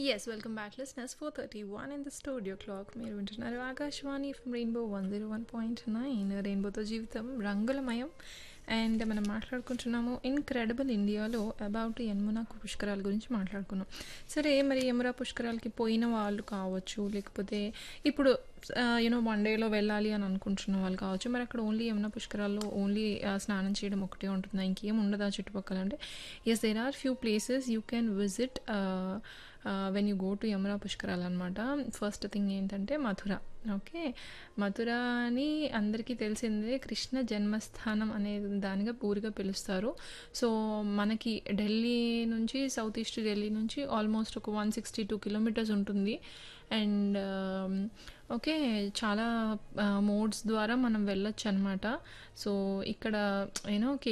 Yes, welcome back, listeners. 4:31 in the studio clock. మీరు వింటున్నారు Akashvani from rainbow one zero one point nine రెయిన్బోతో జీవితం రంగులమయం అండ్ మనం మాట్లాడుకుంటున్నాము ఇన్క్రెడిబుల్ ఇండియాలో అబౌట్ యమునా పుష్కరాల గురించి మాట్లాడుకున్నాం సరే మరి యమునా పుష్కరాలకి పోయిన వాళ్ళు కావచ్చు లేకపోతే ఇప్పుడు యూనో వన్ డేలో వెళ్ళాలి అని అనుకుంటున్న వాళ్ళు కావచ్చు మరి అక్కడ ఓన్లీ యమునా పుష్కరాల్లో ఓన్లీ స్నానం చేయడం ఒకటే ఉంటుందా ఇంకేం ఉండదా చుట్టుపక్కల అంటే yes there are few places you can visit when you go to Yamuna పుష్కరాలు అనమాట ఫస్ట్ థింగ్ ఏంటంటే మథుర ఓకే మథుర అని అందరికీ తెలిసిందే కృష్ణ జన్మస్థానం అనే దానిగా ఊరిగా పిలుస్తారు సో మనకి ఢిల్లీ నుంచి సౌత్ ఈస్ట్ ఢిల్లీ నుంచి ఆల్మోస్ట్ ఒక వన్ సిక్స్టీ టూ కిలోమీటర్స్ ఉంటుంది అండ్ ఓకే చాలా మోడ్స్ ద్వారా మనం వెళ్ళొచ్చు అనమాట సో ఇక్కడ యూనో